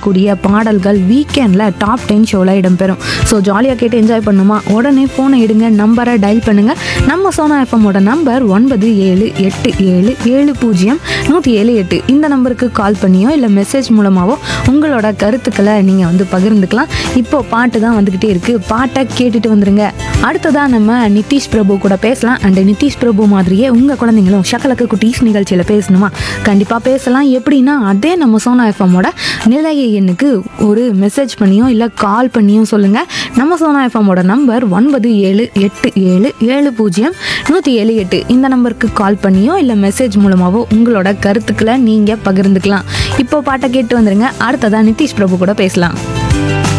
இருக்கக்கூடிய பாடல்கள் வீக்கெண்டில் டாப் டென் ஷோவில் இடம்பெறும் ஸோ ஜாலியாக கேட்டு என்ஜாய் பண்ணுமா உடனே ஃபோனை எடுங்க நம்பரை டயல் பண்ணுங்கள் நம்ம சோனா எஃப்எம்மோட நம்பர் ஒன்பது ஏழு எட்டு ஏழு ஏழு பூஜ்ஜியம் நூற்றி ஏழு எட்டு இந்த நம்பருக்கு கால் பண்ணியோ இல்லை மெசேஜ் மூலமாகவோ உங்களோட கருத்துக்களை நீங்கள் வந்து பகிர்ந்துக்கலாம் இப்போ பாட்டு தான் வந்துக்கிட்டே இருக்குது பாட்டை கேட்டுட்டு வந்துருங்க அடுத்ததாக நம்ம நிதிஷ் பிரபு கூட பேசலாம் அண்ட் நிதிஷ் பிரபு மாதிரியே உங்கள் குழந்தைங்களும் ஷக்கலக்கு குட்டீஸ் நிகழ்ச்சியில் பேசணுமா கண்டிப்பாக பேசலாம் எப்படின்னா அதே நம்ம சோனா எஃப்எம்மோட நிலைய எண்ணுக்கு ஒரு மெசேஜ் பண்ணியோ இல்லை கால் பண்ணியோ சொல்லுங்கள் நம்ம சோனா எஃப்எம்மோட நம்பர் ஒன்பது ஏழு எட்டு ஏழு ஏழு பூஜ்ஜியம் நூற்றி ஏழு எட்டு இந்த நம்பருக்கு கால் பண்ணியோ இல்லை மெசேஜ் மூலமாகவோ உங்களோட கருத்துக்களை நீங்கள் பகிர்ந்துக்கலாம் இப்போ பாட்டை கேட்டு வந்துருங்க அடுத்ததாக நிதிஷ் பிரபு கூட பேசலாம்